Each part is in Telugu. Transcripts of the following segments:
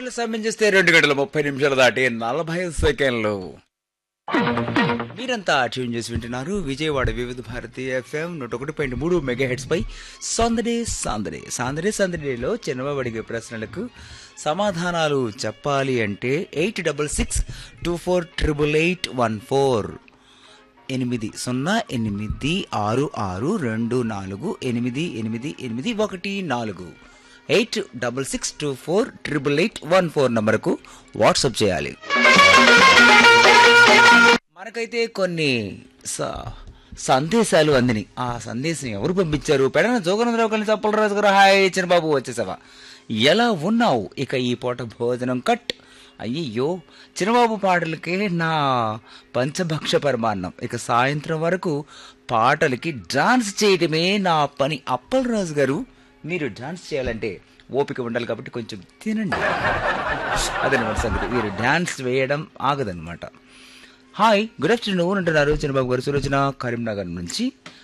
స్టూడియోలో సమయం చేస్తే రెండు గంటల ముప్పై నిమిషాలు దాటి నలభై సెకండ్లు మీరంతా ట్యూన్ చేసి వింటున్నారు విజయవాడ వివిధ భారతి ఎఫ్ఎం నూట ఒకటి పాయింట్ మూడు మెగా హెడ్స్ పై సందడే సాందడే సాందడే సందడిలో చిన్నవాడిగే ప్రశ్నలకు సమాధానాలు చెప్పాలి అంటే eight double six two four triple eight one four ఎనిమిది సున్నా ఎనిమిది ఆరు ఆరు రెండు నాలుగు ఎనిమిది ఎనిమిది ఎనిమిది ఒకటి నాలుగు eight double six two four triple eight one four నంబర్కు వాట్సాప్ చేయాలి మనకైతే కొన్ని స- సందేశాలు అందిని ఆ సందేశం ఎవరు పంపించారు పెడన జోగనందరావు కలిసి అప్పల రాజు గారు హాయ్ చిన్నబాబు వచ్చేసావా ఎలా ఉన్నావు ఇక ఈ పూట భోజనం కట్ అయ్యయ్యో చిన్నబాబు పాటలకి నా పంచభక్ష పరమాన్నం ఇక సాయంత్రం వరకు పాటలకి డాన్స్ చేయడమే నా పని అప్పలరాజు గారు మీరు డాన్స్ చేయాలంటే ఓపిక ఉండాలి కాబట్టి కొంచెం తినండి అదనమాట సంగతి మీరు డాన్స్ వేయడం ఆగదనమాట హాయ్ గుడ్ ఆఫ్టర్నూన్ అంటున్నారు చిన్నబాబు గారు సులోచన కరీంనగర్ నుంచి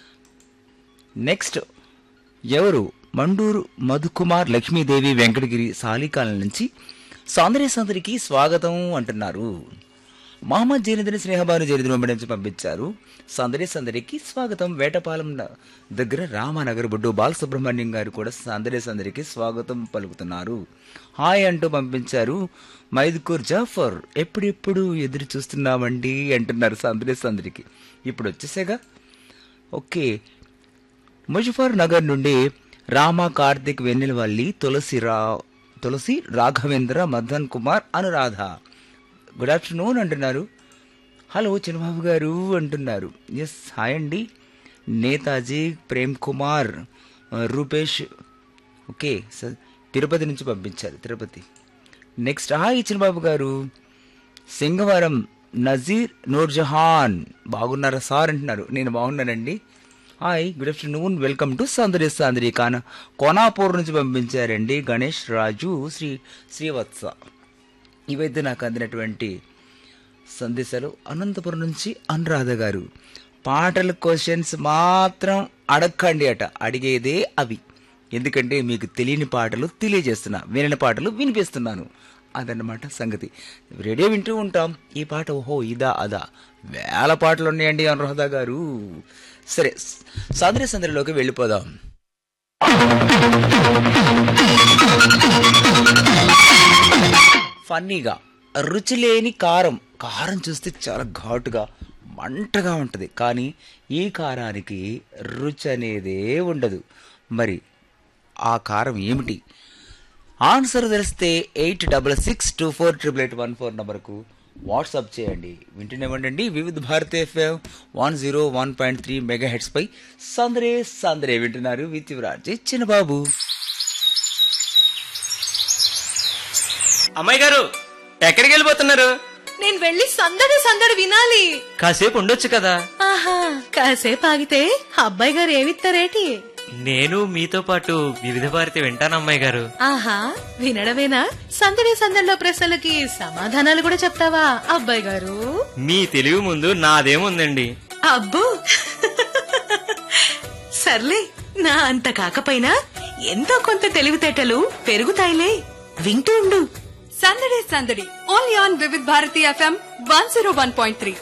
నెక్స్ట్ ఎవరు మండూరు మధుకుమార్ లక్ష్మీదేవి వెంకటగిరి సాలికాలం నుంచి సౌందర్య సందరికి స్వాగతం అంటున్నారు మహమ్మద్ జైనదిని స్నేహబాను జైనదిని వెంబడి నుంచి పంపించారు సౌందర్య సందరికి స్వాగతం వేటపాలెం న- దగ్గర రామానగర్ బుడ్డు బాలసుబ్రహ్మణ్యం గారు కూడా సౌందర్య సందరికి స్వాగతం పలుకుతున్నారు హాయ్ అంటూ పంపించారు మైదుకూర్ జాఫర్ ఎప్పుడెప్పుడు ఎదురు చూస్తున్నామండి అంటున్నారు సౌందర్య సందరికి ఇప్పుడు వచ్చేసేగా ఓకే ముజఫర్ నగర్ నుండి రామ కార్తిక్ వెన్నెలవల్లి తులసి రా తులసి రాఘవేంద్ర మదన్ కుమార్ అనురాధ గుడ్ ఆఫ్టర్నూన్ అంటున్నారు హలో చిన్నబాబు గారు అంటున్నారు ఎస్ హాయ్ అండి నేతాజీ ప్రేమ్ కుమార్ ఆ, రూపేష్ ఓకే స- తిరుపతి నుంచి పంపించారు తిరుపతి నెక్స్ట్ హాయ్ చిన్నబాబు గారు సింగవరం నజీర్ నూర్జహాన్ బాగున్నారా సార్ అంటున్నారు నేను బాగున్నానండి hi good afternoon welcome to సందరి సాందరి కాన కోనాపూర్ నుంచి పంపించారండి గణేష్ రాజు శ్రీ శ్రీవత్స ఇవైతే నాకు అందినటువంటి సందేశాలు అనంతపురం నుంచి అనురాధ గారు పాటల క్వశ్చన్స్ మాత్రం అడగండి అట అడిగేదే అవి ఎందుకంటే మీకు తెలియని పాటలు తెలియజేస్తున్నా వినని పాటలు వినిపిస్తున్నాను అదన్నమాట సంగతి రేడియో వింటూ ఉంటాం ఈ పాట ఓహో ఇదా అదా వేల పాటలు ఉన్నాయండి అనురాధ గారు సరే సందరి సందరిలోకి వెళ్ళిపోదాం ఫన్నీగా రుచి లేని కారం కారం చూస్తే చాలా ఘాటుగా మంటగా ఉంటుంది కానీ ఈ కారానికి రుచి అనేదే ఉండదు మరి ఆ కారం ఏమిటి ఆన్సర్ తెలిస్తే eight double six two four triple eight one four నంబర్కు వాట్సాప్ చేయండి వింటూనేవ్వండి Vividh Bharati FM one zero one point three megahertz పై సందరే సందరే వింటున్నారు విత్ యువరాజ్ చిన్నబాబు అమ్మాయి గారు ఎక్కడికి వెళ్ళిపోతున్నారు నేను వెళ్ళి సందడి సందడి వినాలి కాసేపు ఉండొచ్చు కదా ఆహా కాసేపు ఆగితే అబ్బాయి గారు ఏమిస్తారేటి నేను మీతో పాటు వివిధ భారతి వింటాను అమ్మాయి గారు ఆహా వినడమేనా సందడి సందడిలో ప్రశ్నలకి సమాధానాలు కూడా చెప్తావా అబ్బాయి గారు మీ తెలివి ముందు నాదేముందండి అబ్బో సర్లే నా అంత కాకపోయినా ఎంతో కొంత తెలివితేటలు పెరుగుతాయిలే వింటూ ఉండు సందడి సందడి only on Vividh Bharati FM one zero one point three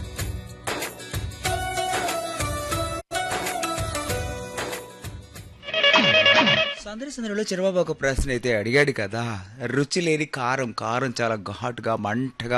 సందరి సందరిలో చిరబాబు ఒక ప్రశ్న అయితే అడిగాడు కదా రుచి లేని కారం కారం చాలా ఘాటుగా మంటగా